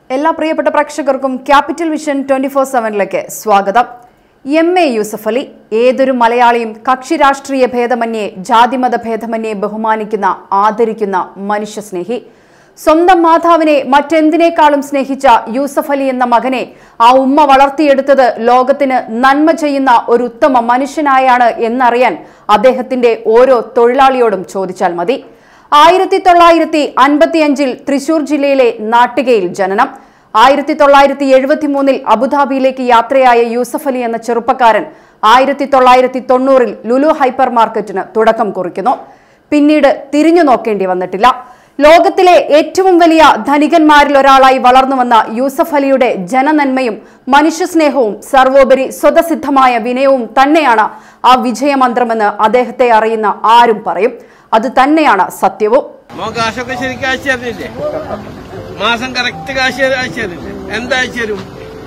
എല്ലാ പ്രിയപ്പെട്ട പ്രേക്ഷകർക്കും ക്യാപിറ്റൽ വിഷൻ ട്വന്റി ഫോർ സെവനിലേക്ക് സ്വാഗതം എം എ യൂസഫ് അലി ഏതൊരു മലയാളിയും കക്ഷി രാഷ്ട്രീയ ഭേദമന്യേ ജാതിമത ഭേദമന്യേ ബഹുമാനിക്കുന്ന ആദരിക്കുന്ന മനുഷ്യസ്നേഹി സ്വന്തം മാതാവിനെ മറ്റെന്തിനേക്കാളും സ്നേഹിച്ച യൂസഫ് അലി എന്ന മകനെ ആ ഉമ്മ വളർത്തിയെടുത്തത് ലോകത്തിന് നന്മ ചെയ്യുന്ന ഒരു ഉത്തമ മനുഷ്യനായാണ് എന്നറിയാൻ അദ്ദേഹത്തിന്റെ ഓരോ തൊഴിലാളിയോടും ചോദിച്ചാൽ മതി ആയിരത്തി തൊള്ളായിരത്തി അൻപത്തിയഞ്ചിൽ തൃശൂർ ജില്ലയിലെ നാട്ടികയിൽ ജനനം ആയിരത്തി തൊള്ളായിരത്തി എഴുപത്തി മൂന്നിൽ അബുദാബിയിലേക്ക് യാത്രയായ യൂസഫ് അലി എന്ന ചെറുപ്പക്കാരൻ ആയിരത്തി തൊള്ളായിരത്തി തൊണ്ണൂറിൽ ലുലു ഹൈപ്പർ മാർക്കറ്റിന് തുടക്കം കുറിക്കുന്നു പിന്നീട് തിരിഞ്ഞു നോക്കേണ്ടി വന്നിട്ടില്ല ലോകത്തിലെ ഏറ്റവും വലിയ ധനികന്മാരിൽ ഒരാളായി വളർന്നു വന്ന യൂസഫ് അലിയുടെ ജനനന്മയും മനുഷ്യസ്നേഹവും സർവോപരി സ്വതസിദ്ധമായ വിനയവും തന്നെയാണ് ആ വിജയമന്ത്രമെന്ന് അദ്ദേഹത്തെ അറിയുന്ന ആരും പറയും അത് തന്നെയാണ് സത്യവും മോൻ കാശൊക്കെ ശരിക്കും അയച്ചു തരുന്നില്ലേ മാസം കറക്റ്റ് കാശ് അയച്ചു തരില്ലേ എന്താ അയച്ചു തരും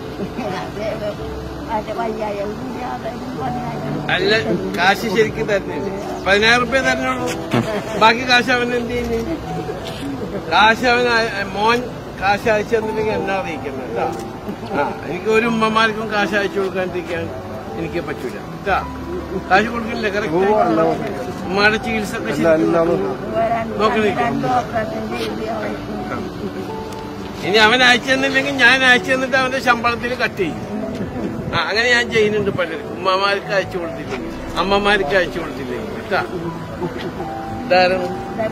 അതിന്റെ വയ്യായ അല്ല കാശ് ശരിക്കും തരുന്നില്ലേ പതിനായിരം റുപ്യ തരണുള്ളൂ ബാക്കി കാശ് അവൻ എന്ത് ചെയ്യുന്നു കാശ് അവൻ അയ- മോൻ കാശ് അയച്ചു തന്നില്ലെങ്കിൽ എന്നെ അറിയിക്കുന്നത് കേട്ടാ ആ എനിക്ക് ഒരു ഉമ്മമാർക്കും കാശ് അയച്ചു കൊടുക്കാണ്ടിരിക്കാൻ എനിക്ക് പറ്റൂല കേട്ടാ കാശ് കൊടുക്കില്ലേ കറക്റ്റ് ഉമ്മയുടെ ചികിത്സ ഒക്കെ ശരിക്കും നോക്കണേ രണ്ടു ഓപ്പറേഷൻ ചെയ്ത് ഇനി അവൻ അയച്ചു തന്നില്ലെങ്കിൽ ഞാൻ അയച്ചു തന്നിട്ട് അവന്റെ ശമ്പളത്തിൽ കട്ട് ചെയ്യും ആ അങ്ങനെ ഞാൻ ചെയ്യുന്നുണ്ട് പലർക്കും ഉമ്മമാർക്ക് അയച്ചു കൊടുത്തില്ലെങ്കിൽ അമ്മമാർക്ക് അയച്ചു കൊടുത്തില്ലെങ്കിൽ കേട്ടാ ഇതായിരുന്നു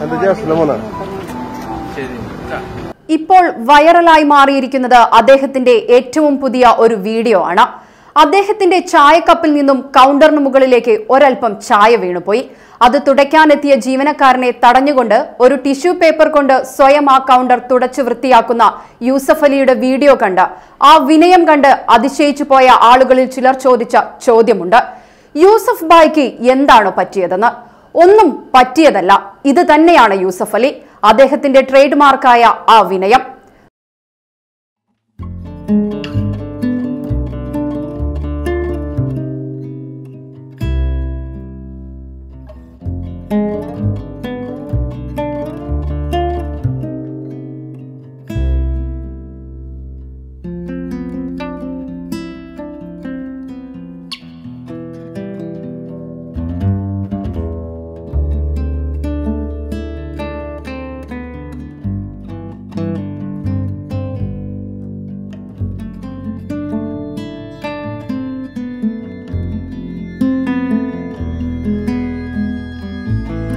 ശരി കേട്ടാ ഇപ്പോൾ വൈറലായി മാറിയിരിക്കുന്നത് അദ്ദേഹത്തിന്റെ ഏറ്റവും പുതിയ ഒരു വീഡിയോ ആണ് അദ്ദേഹത്തിന്റെ ചായക്കപ്പിൽ നിന്നും കൗണ്ടറിന് മുകളിലേക്ക് ഒരൽപ്പം ചായ വീണുപോയി അത് തുടയ്ക്കാനെത്തിയ ജീവനക്കാരനെ തടഞ്ഞുകൊണ്ട് ഒരു ടിഷ്യൂ പേപ്പർ കൊണ്ട് സ്വയം ആ കൗണ്ടർ തുടച്ചു വൃത്തിയാക്കുന്ന യൂസഫ് അലിയുടെ വീഡിയോ കണ്ട് ആ വിനയം കണ്ട് അതിശയിച്ചു പോയ ആളുകളിൽ ചിലർ ചോദിച്ച ചോദ്യമുണ്ട് യൂസഫ് ബായ്ക്ക് എന്താണ് പറ്റിയതെന്ന് ഒന്നും പറ്റിയതല്ല ഇത് തന്നെയാണ് യൂസഫ് അലി അദ്ദേഹത്തിന്റെ ട്രേഡ് മാർക്കായ ആ വിനയം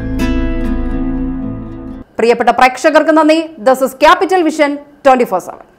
പ്രിയപ്പെട്ട പ്രേക്ഷകർക്ക് നന്ദി this is capital vision twenty four seven